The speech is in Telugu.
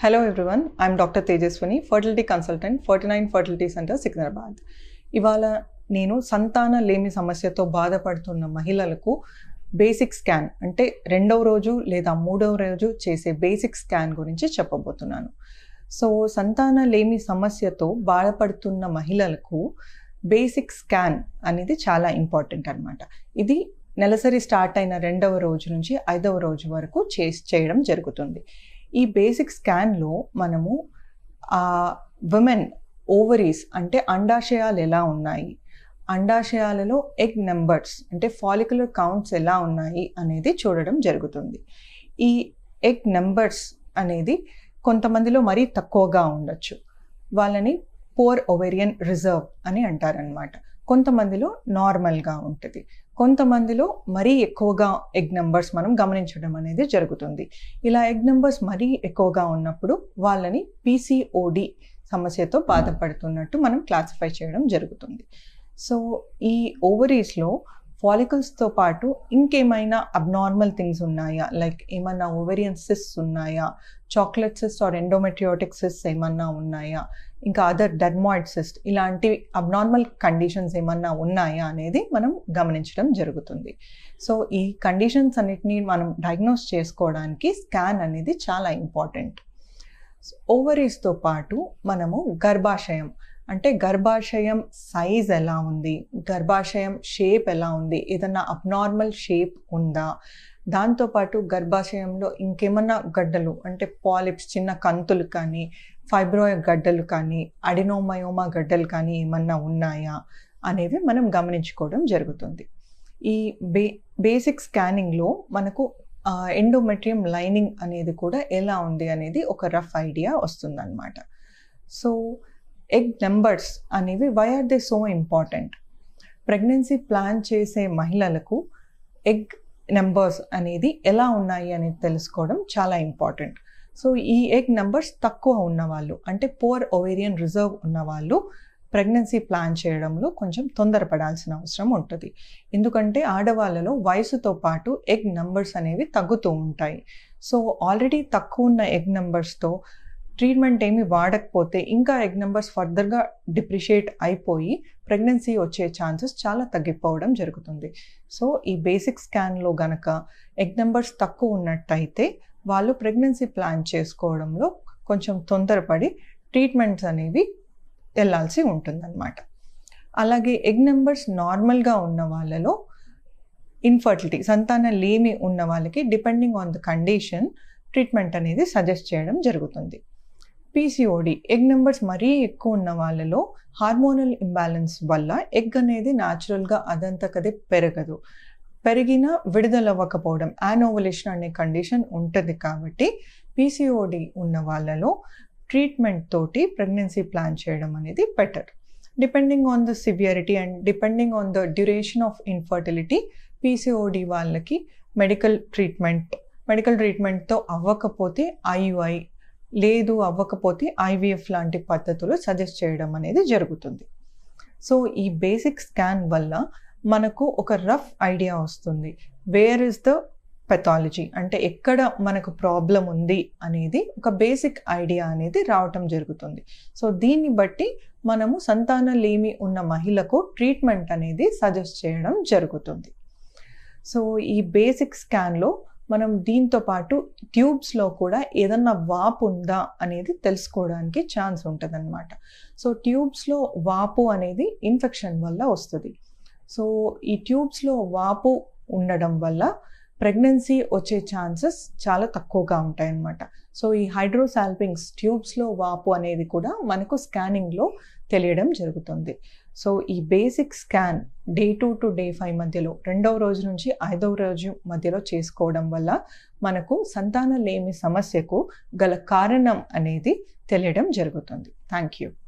Hello everyone, I'm Dr. Tejaswani, fertility consultant, 49 Fertility Center, Secunderabad ఇవాళ నేను సంతాన లేమి సమస్యతో బాధపడుతున్న మహిళలకు బేసిక్ స్కాన్ అంటే రెండవ రోజు లేదా మూడవ రోజు చేసే బేసిక్ స్కాన్ గురించి చెప్పబోతున్నాను సో సంతాన లేమి సమస్యతో బాధపడుతున్న మహిళలకు బేసిక్ స్కాన్ అనేది చాలా ఇంపార్టెంట్ అనమాట ఇది నెలసరి స్టార్ట్ అయిన రెండవ రోజు నుంచి ఐదవ రోజు వరకు చేసి చేయడం జరుగుతుంది ఈ బేసిక్ స్కాన్లో మనము ఆ విమెన్ ఓవరీస్ అంటే అండాశయాలు ఎలా ఉన్నాయి అండాశయాలలో ఎగ్ నెంబర్స్ అంటే ఫాలిక్యులర్ కౌంట్స్ ఎలా ఉన్నాయి అనేది చూడడం జరుగుతుంది ఈ ఎగ్ నెంబర్స్ అనేది కొంతమందిలో మరీ తక్కువగా ఉండొచ్చు వాళ్ళని పోర్ ఒవేరియన్ రిజర్వ్ అని అంటారనమాట కొంతమందిలో నార్మల్గా ఉంటుంది కొంతమందిలో మరీ ఎక్కువగా ఎగ్ నెంబర్స్ మనం గమనించడం అనేది జరుగుతుంది ఇలా ఎగ్ నెంబర్స్ మరీ ఎక్కువగా ఉన్నప్పుడు వాళ్ళని పీసీఓడి సమస్యతో బాధపడుతున్నట్టు మనం క్లాసిఫై చేయడం జరుగుతుంది సో ఈ ఓవరీస్లో ఫాలికల్స్తో పాటు ఇంకేమైనా అబ్నార్మల్ థింగ్స్ ఉన్నాయా లైక్ ఏమన్నా ఓవరియన్ సిస్ ఉన్నాయా chocolate cyst or endometriotic cyst ఏమన్నా ఉన్నాయా ఇంకా అదర్ డర్మాయిడ్ సిస్ట్ ఇలాంటి అబ్నార్మల్ కండిషన్స్ ఏమన్నా ఉన్నాయా అనేది మనం గమనించడం జరుగుతుంది సో ఈ కండిషన్స్ అన్నిటినీ మనం డయాగ్నోస్ చేసుకోవడానికి స్కాన్ అనేది చాలా ఇంపార్టెంట్ ఓవరీస్తో పాటు మనము గర్భాశయం అంటే గర్భాశయం సైజ్ ఎలా ఉంది గర్భాశయం షేప్ ఎలా ఉంది ఏదన్నా అబ్నార్మల్ షేప్ ఉందా దాంతోపాటు గర్భాశయంలో ఇంకేమన్నా గడ్డలు అంటే పాలిప్స్ చిన్న కంతులు కానీ ఫైబ్రోయ గడ్డలు కానీ అడినోమయోమా గడ్డలు కానీ ఏమన్నా ఉన్నాయా అనేవి మనం గమనించుకోవడం జరుగుతుంది ఈ బే బేసిక్ స్కానింగ్లో మనకు ఎండోమెట్రియం లైనింగ్ అనేది కూడా ఎలా ఉంది అనేది ఒక రఫ్ ఐడియా వస్తుందన్నమాట సో ఎగ్ నెంబర్స్ అనేవి why are they so important pregnancy plan చేసే మహిళలకు ఎగ్ నెంబర్స్ అనేది ఎలా ఉన్నాయి అనేది తెలుసుకోవడం చాలా ఇంపార్టెంట్ సో ఈ ఎగ్ నెంబర్స్ తక్కువ ఉన్నవాళ్ళు అంటే పోర్ ఒవేరియన్ రిజర్వ్ ఉన్నవాళ్ళు ప్రెగ్నెన్సీ ప్లాన్ చేయడంలో కొంచెం తొందరపడాల్సిన అవసరం ఉంటుంది ఎందుకంటే ఆడవాళ్ళలో వయసుతో పాటు ఎగ్ నెంబర్స్ అనేవి తగ్గుతూ ఉంటాయి సో ఆల్రెడీ తక్కువ ఉన్న ఎగ్ నెంబర్స్తో ట్రీట్మెంట్ ఏమి వాడకపోతే ఇంకా ఎగ్ నెంబర్స్ ఫర్దర్గా డిప్రిషియేట్ అయిపోయి ప్రెగ్నెన్సీ వచ్చే ఛాన్సెస్ చాలా తగ్గిపోవడం జరుగుతుంది సో ఈ బేసిక్ స్కాన్లో గనక ఎగ్ నెంబర్స్ తక్కువ ఉన్నట్టయితే వాళ్ళు ప్రెగ్నెన్సీ ప్లాన్ చేసుకోవడంలో కొంచెం తొందరపడి ట్రీట్మెంట్స్ అనేవి వెళ్ళాల్సి ఉంటుందన్నమాట అలాగే ఎగ్ నెంబర్స్ నార్మల్గా ఉన్న వాళ్ళలో ఇన్ఫర్టిలిటీ సంతాన లేమి ఉన్న వాళ్ళకి depending on the condition treatment అనేది సజెస్ట్ చేయడం జరుగుతుంది పీసీఓడి ఎగ్ నెంబర్స్ మరీ ఎక్కువ ఉన్న వాళ్ళలో హార్మోనల్ ఇంబ్యాలెన్స్ వల్ల ఎగ్ అనేది న్యాచురల్గా అదంతకదే పెరగదు పెరిగిన విడుదల అవ్వకపోవడం యానోవలేషన్ అనే కండిషన్ ఉంటుంది కాబట్టి పీసీఓడి ఉన్న వాళ్ళలో ట్రీట్మెంట్ తోటి ప్రెగ్నెన్సీ ప్లాన్ చేయడం అనేది better depending on the severity and depending on the duration of infertility PCOD వాళ్ళకి మెడికల్ ట్రీట్మెంట్ మెడికల్ ట్రీట్మెంట్తో అవ్వకపోతే ఐయుఐ లేదు అవ్వకపోతే ఐవీఎఫ్ లాంటి పద్ధతులు సజెస్ట్ చేయడం అనేది జరుగుతుంది సో ఈ బేసిక్ స్కాన్ వల్ల మనకు ఒక రఫ్ ఐడియా వస్తుంది వేర్ ఇస్ ద పెథాలజీ అంటే ఎక్కడ మనకు ప్రాబ్లం ఉంది అనేది ఒక బేసిక్ ఐడియా అనేది రావటం జరుగుతుంది సో దీన్ని బట్టి మనము సంతాన లేమి ఉన్న మహిళకు ట్రీట్మెంట్ అనేది సజెస్ట్ చేయడం జరుగుతుంది సో ఈ బేసిక్ స్కాన్లో మనం దీంతో పాటు ట్యూబ్స్లో కూడా ఏదన్నా వాపు ఉందా అనేది తెలుసుకోవడానికి ఛాన్స్ ఉంటుందన్నమాట సో ట్యూబ్స్లో వాపు అనేది ఇన్ఫెక్షన్ వల్ల వస్తుంది సో ఈ ట్యూబ్స్లో వాపు ఉండడం వల్ల ప్రెగ్నెన్సీ వచ్చే ఛాన్సెస్ చాలా తక్కువగా ఉంటాయన్నమాట సో ఈ హైడ్రోసాల్పింగ్స్ ట్యూబ్స్లో వాపు అనేది కూడా మనకు స్కానింగ్లో తెలియడం జరుగుతుంది సో ఈ basic scan day two to day five మధ్యలో రెండవ రోజు నుంచి ఐదవ రోజు మధ్యలో చేసుకోవడం వల్ల మనకు సంతాన లేమి సమస్యకు గల కారణం అనేది తెలియడం జరుగుతుంది థ్యాంక్ యూ